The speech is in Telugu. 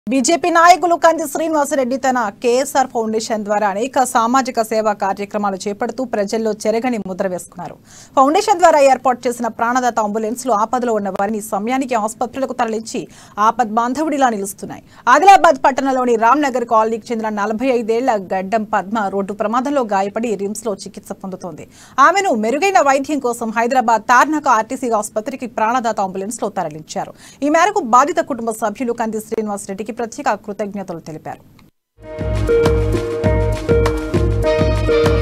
బీజేపీ నాయకులు కంది శ్రీనివాసరెడ్డి తన కేఎస్ఆర్ ఫౌండేషన్ ద్వారా అనేక సామాజిక సేవా కార్యక్రమాలు చేపడుతూ ప్రజల్లో చెరగని ముద్ర వేసుకున్నారు ఫౌండేషన్ ద్వారా ఏర్పాటు చేసిన ప్రాణదాత అంబులెన్స్ లు ఆపదలో ఉన్న వారిని సమయానికి ఆసుపత్రులకు తరలించి ఆపద్ బాంధవుడిలా నిలుస్తున్నాయి ఆదిలాబాద్ పట్టణంలోని రామ్ నగర్ కాలనీకి చెందిన నలభై ఐదేళ్ల గడ్డం పద్మ రోడ్డు ప్రమాదంలో గాయపడి రిమ్స్ లో చికిత్స పొందుతోంది ఆమెను మెరుగైన వైద్యం కోసం హైదరాబాద్ తార్నాక ఆర్టీసీ ఆసుపత్రికి ప్రాణదాత అంబులెన్స్ లో తరలించారు ఈ మేరకు బాధిత కుటుంబ సభ్యులు కంది శ్రీనివాస్ రెడ్డికి ప్రత్యేక కృతజ్ఞతలు తెలిపారు